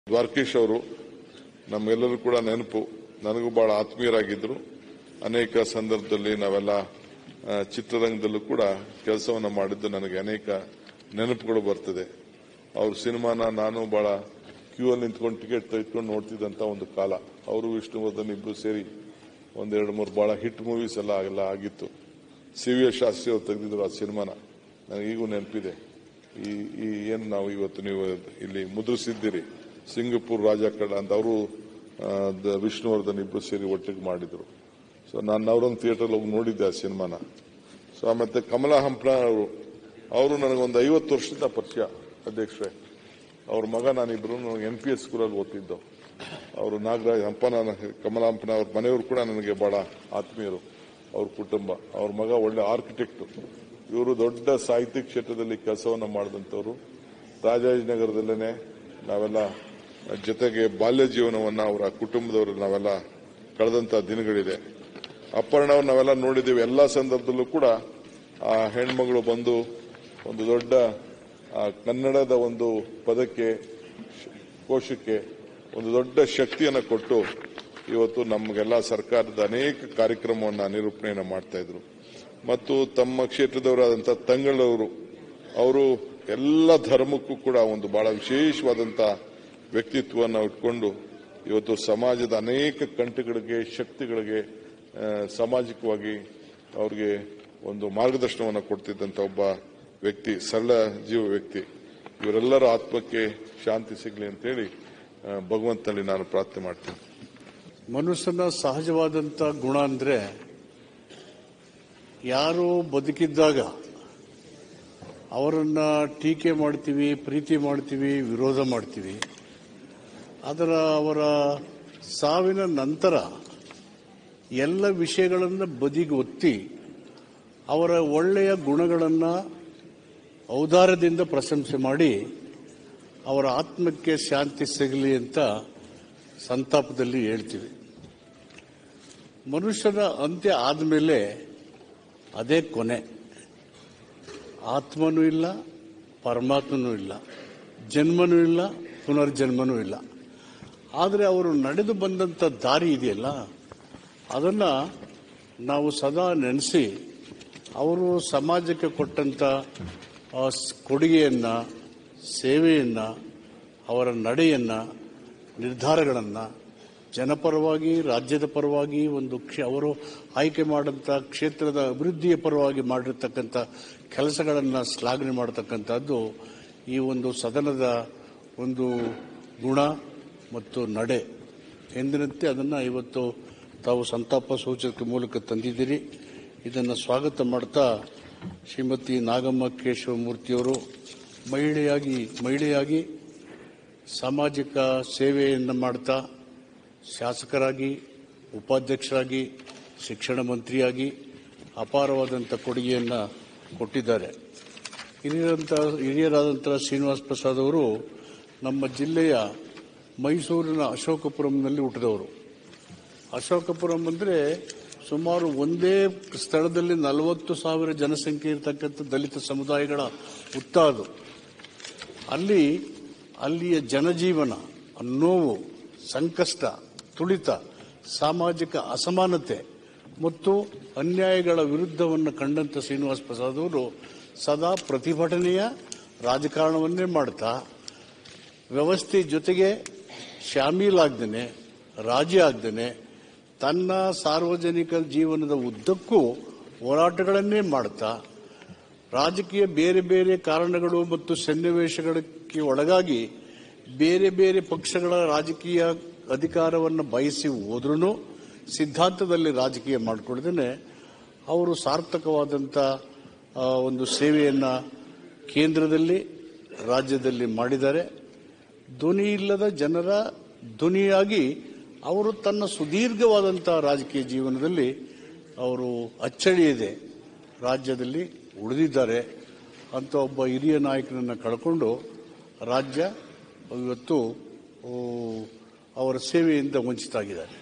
ದ್ವಾರಕೀಶ್ ಅವರು ನಮ್ಗೆಲ್ಲರೂ ಕೂಡ ನೆನಪು ನನಗೂ ಬಹಳ ಆತ್ಮೀಯರಾಗಿದ್ದರು ಅನೇಕ ಸಂದರ್ಭದಲ್ಲಿ ನಾವೆಲ್ಲ ಆ, ಚಿತ್ರರಂಗದಲ್ಲೂ ಕೂಡ ಕೆಲಸವನ್ನ ಮಾಡಿದ್ದು ನನಗೆ ಅನೇಕ ನೆನಪುಗಳು ಬರ್ತದೆ ಅವ್ರ ಸಿನಿಮಾನ ನಾನು ಬಹಳ ಕ್ಯೂ ಅಲ್ಲಿ ನಿಂತ್ಕೊಂಡು ಟಿಕೆಟ್ ತೆಗೆದುಕೊಂಡು ನೋಡ್ತಿದ್ದಂತ ಒಂದು ಕಾಲ ಅವರು ವಿಷ್ಣುವರ್ಧನ್ ಇಬ್ರು ಸೇರಿ ಒಂದೆರಡು ಮೂರು ಬಹಳ ಹಿಟ್ ಮೂವೀಸ್ ಎಲ್ಲ ಎಲ್ಲ ಆಗಿತ್ತು ಸಿ ವಿ ಎಸ್ ಶಾಸ್ತ್ರಿ ಅವರು ತೆಗೆದಿದ್ರು ಆ ಸಿನಿಮಾನ ನನಗೀಗೂ ನೆನಪಿದೆ ಈ ಈ ಏನು ನಾವು ಇವತ್ತು ನೀವು ಇಲ್ಲಿ ಮುದ್ರಿಸಿದ್ದೀರಿ ಸಿಂಗಪುರ್ ರಾಜ ಕಳ್ಳ ಅಂತ ಅವರು ವಿಷ್ಣುವರ್ಧನ್ ಇಬ್ರು ಸೇರಿ ಒಟ್ಟಿಗೆ ಮಾಡಿದ್ರು ಸೊ ನಾನು ಅವರೊಂದು ಥಿಯೇಟರ್ ಹೋಗಿ ನೋಡಿದ್ದೆ ಆ ಸಿನಿಮಾನ ಸೊ ಮತ್ತೆ ಕಮಲಾ ಹಂಪ್ನ ಅವರು ಅವರು ನನಗೊಂದು ಐವತ್ತು ವರ್ಷದ ಪರಿಚಯ ಅಧ್ಯಕ್ಷರೇ ಅವ್ರ ಮಗ ನಾನಿಬ್ರು ಎನ್ ಪಿ ಎಸ್ ಸ್ಕೂಲಲ್ಲಿ ಓದ್ತಿದ್ದು ಅವರು ನಾಗರಾಜ್ ಹಂಪನ ಕಮಲಾ ಹಂಪನ ಅವ್ರ ಮನೆಯವರು ಕೂಡ ನನಗೆ ಬಹಳ ಆತ್ಮೀಯರು ಅವ್ರ ಕುಟುಂಬ ಅವ್ರ ಮಗ ಒಳ್ಳೆ ಆರ್ಕಿಟೆಕ್ಟ್ ಇವರು ದೊಡ್ಡ ಸಾಹಿತ್ಯ ಕ್ಷೇತ್ರದಲ್ಲಿ ಕೆಲಸವನ್ನ ಮಾಡಿದಂಥವ್ರು ರಾಜಾಜಿನಗರದಲ್ಲೇನೆ ನಾವೆಲ್ಲ ಜೊತೆಗೆ ಬಾಲ್ಯ ಜೀವನವನ್ನ ಅವರ ಕುಟುಂಬದವರು ನಾವೆಲ್ಲ ಕಳೆದಂತ ದಿನಗಳಿದೆ ಅಪರ್ಣವ್ರು ನಾವೆಲ್ಲ ನೋಡಿದ್ದೀವಿ ಎಲ್ಲಾ ಸಂದರ್ಭದಲ್ಲೂ ಕೂಡ ಆ ಹೆಣ್ಮಗಳು ಬಂದು ಒಂದು ದೊಡ್ಡ ಆ ಕನ್ನಡದ ಒಂದು ಪದಕ್ಕೆ ಶ- ಕೋಶಕ್ಕೆ ಒಂದು ದೊಡ್ಡ ಶಕ್ತಿಯನ್ನು ಕೊಟ್ಟು ಇವತ್ತು ನಮಗೆಲ್ಲ ಸರ್ಕಾರದ ಅನೇಕ ಕಾರ್ಯಕ್ರಮವನ್ನು ನಿರೂಪಣೆಯನ್ನು ಮಾಡ್ತಾ ಇದ್ರು ಮತ್ತು ತಮ್ಮ ಕ್ಷೇತ್ರದವರಾದಂಥ ತಂಗಳವರು ಅವರು ಎಲ್ಲ ಧರ್ಮಕ್ಕೂ ಕೂಡ ಒಂದು ಬಹಳ ವಿಶೇಷವಾದಂಥ ವ್ಯಕ್ತಿತ್ವವನ್ನು ಇಟ್ಕೊಂಡು ಇವತ್ತು ಸಮಾಜದ ಅನೇಕ ಕಂಟಗಳಿಗೆ ಶಕ್ತಿಗಳಿಗೆ ಆ, ಸಾಮಾಜಿಕವಾಗಿ ಅವ್ರಿಗೆ ಒಂದು ಮಾರ್ಗದರ್ಶನವನ್ನು ಕೊಡ್ತಿದ್ದಂಥ ಒಬ್ಬ ವ್ಯಕ್ತಿ ಸರಳ ಜೀವ ವ್ಯಕ್ತಿ ಇವರೆಲ್ಲರ ಆತ್ಮಕ್ಕೆ ಶಾಂತಿ ಸಿಗಲಿ ಅಂತೇಳಿ ಆ, ಭಗವಂತನಲ್ಲಿ ನಾನು ಪ್ರಾರ್ಥನೆ ಮಾಡ್ತೀನಿ ಮನುಷ್ಯನ ಸಹಜವಾದಂಥ ಗುಣ ಅಂದ್ರೆ ಯಾರು ಬದುಕಿದ್ದಾಗ ಅವರನ್ನ ಟೀಕೆ ಮಾಡ್ತೀವಿ ಪ್ರೀತಿ ಮಾಡ್ತೀವಿ ವಿರೋಧ ಮಾಡ್ತೀವಿ ಅದರ ಅವರ ಸಾವಿನ ನಂತರ ಎಲ್ಲ ವಿಷಯಗಳನ್ನು ಬದಿಗೆ ಒತ್ತಿ ಅವರ ಒಳ್ಳೆಯ ಗುಣಗಳನ್ನು ಔದಾರ್ಯದಿಂದ ಪ್ರಶಂಸೆ ಮಾಡಿ ಅವರ ಆತ್ಮಕ್ಕೆ ಶಾಂತಿ ಸಿಗಲಿ ಅಂತ ಸಂತಾಪದಲ್ಲಿ ಹೇಳ್ತೀವಿ ಮನುಷ್ಯನ ಅಂತ್ಯ ಆದಮೇಲೆ ಅದೇ ಕೊನೆ ಆತ್ಮನೂ ಇಲ್ಲ ಪರಮಾತ್ಮನೂ ಇಲ್ಲ ಜನ್ಮನೂ ಇಲ್ಲ ಪುನರ್ಜನ್ಮನೂ ಇಲ್ಲ ಆದರೆ ಅವರು ನಡೆದು ಬಂದಂಥ ದಾರಿ ಇದೆಯಲ್ಲ ಅದನ್ನ ನಾವು ಸದಾ ನೆನೆಸಿ ಅವರು ಸಮಾಜಕ್ಕೆ ಕೊಟ್ಟಂತ ಆ ಸ್- ಕೊಡುಗೆಯನ್ನ ಸೇವೆಯನ್ನ ಅವರ ನಡೆಯನ್ನ ನಿರ್ಧಾರಗಳನ್ನ ಜನಪರವಾಗಿ ರಾಜ್ಯದ ಪರವಾಗಿ ಒಂದು ಕ್ಷ- ಅವರು ಆಯ್ಕೆ ಮಾಡಂತ ಕ್ಷೇತ್ರದ ಅಭಿವೃದ್ಧಿಯ ಪರವಾಗಿ ಮಾಡಿರ್ತಕ್ಕಂಥ ಕೆಲಸಗಳನ್ನ ಶ್ಲಾಘನೆ ಮಾಡತಕ್ಕಂಥದ್ದು ಈ ಒಂದು ಸದನದ ಒಂದು ಗುಣ ಮತ್ತು ನಡೆ ಎಂದಿನಂತೆ ಅದನ್ನು ಇವತ್ತು ತಾವು ಸಂತಾಪ ಸೂಚಕ ಮೂಲಕ ತಂದಿದ್ದೀರಿ ಇದನ್ನು ಸ್ವಾಗತ ಮಾಡ್ತಾ ಶ್ರೀಮತಿ ನಾಗಮ್ಮ ಕೇಶವಮೂರ್ತಿಯವರು ಮಹಿಳೆಯಾಗಿ ಮಹಿಳೆಯಾಗಿ ಸಾಮಾಜಿಕ ಸೇವೆಯನ್ನು ಮಾಡ್ತಾ ಶಾಸಕರಾಗಿ ಉಪಾಧ್ಯಕ್ಷರಾಗಿ ಶಿಕ್ಷಣ ಮಂತ್ರಿಯಾಗಿ ಅಪಾರವಾದಂಥ ಕೊಡುಗೆಯನ್ನು ಕೊಟ್ಟಿದ್ದಾರೆ ಹಿರಿಯರಂತ ಹಿರಿಯರಾದಂಥ ಶ್ರೀನಿವಾಸ್ ಪ್ರಸಾದ್ ಅವರು ನಮ್ಮ ಜಿಲ್ಲೆಯ ಮೈಸೂರಿನ ಅಶೋಕಪುರಂನಲ್ಲಿ ಹುಟ್ಟಿದವರು ಅಶೋಕಪುರಂ ಅಂದರೆ ಸುಮಾರು ಒಂದೇ ಸ್ಥಳದಲ್ಲಿ ನಲವತ್ತು ಸಾವಿರ ಜನಸಂಖ್ಯೆ ಇರತಕ್ಕಂಥ ದಲಿತ ಸಮುದಾಯಗಳ ಹುತ್ತ ಅದು ಅಲ್ಲಿ ಅಲ್ಲಿಯ ಜನಜೀವನ ನೋವು ಸಂಕಷ್ಟ ತುಳಿತ ಸಾಮಾಜಿಕ ಅಸಮಾನತೆ ಮತ್ತು ಅನ್ಯಾಯಗಳ ವಿರುದ್ಧವನ್ನು ಕಂಡಂತ ಶ್ರೀನಿವಾಸ್ ಪ್ರಸಾದ್ ಅವರು ಸದಾ ಪ್ರತಿಭಟನೆಯ ರಾಜಕಾರಣವನ್ನೇ ಮಾಡ್ತಾ ವ್ಯವಸ್ಥೆ ಜೊತೆಗೆ ಶಾಮೀಲಾಗ್ದೇನೆ ರಾಜಿ ಆಗ್ದೇನೆ ತನ್ನ ಸಾರ್ವಜನಿಕ ಜೀವನದ ಉದ್ದಕ್ಕೂ ಹೋರಾಟಗಳನ್ನೇ ಮಾಡ್ತಾ ರಾಜಕೀಯ ಬೇರೆ ಬೇರೆ ಕಾರಣಗಳು ಮತ್ತು ಸನ್ನಿವೇಶಗಳಿಗೆ ಒಳಗಾಗಿ ಬೇರೆ ಬೇರೆ ಪಕ್ಷಗಳ ರಾಜಕೀಯ ಅಧಿಕಾರವನ್ನು ಬಯಸಿ ಹೋದ್ರೂ ಸಿದ್ಧಾಂತದಲ್ಲಿ ರಾಜಕೀಯ ಮಾಡಿಕೊಳ್ದೇನೆ ಅವರು ಸಾರ್ಥಕವಾದಂಥ ಆ, ಒಂದು ಸೇವೆಯನ್ನ ಕೇಂದ್ರದಲ್ಲಿ ರಾಜ್ಯದಲ್ಲಿ ಮಾಡಿದ್ದಾರೆ ಧ್ವನಿ ಇಲ್ಲದ ಜನರ ಧ್ವನಿಯಾಗಿ ಅವರು ತನ್ನ ಸುದೀರ್ಘವಾದಂಥ ರಾಜಕೀಯ ಜೀವನದಲ್ಲಿ ಅವರು ಅಚ್ಚಳಿಯದೆ ರಾಜ್ಯದಲ್ಲಿ ಉಳಿದಿದ್ದಾರೆ ಅಂತ ಒಬ್ಬ ಹಿರಿಯ ನಾಯಕನನ್ನು ಕಳ್ಕೊಂಡು ರಾಜ್ಯ ಇವತ್ತು ಓ, ಅವರ ಸೇವೆಯಿಂದ ವಂಚಿತ ಆಗಿದ್ದಾರೆ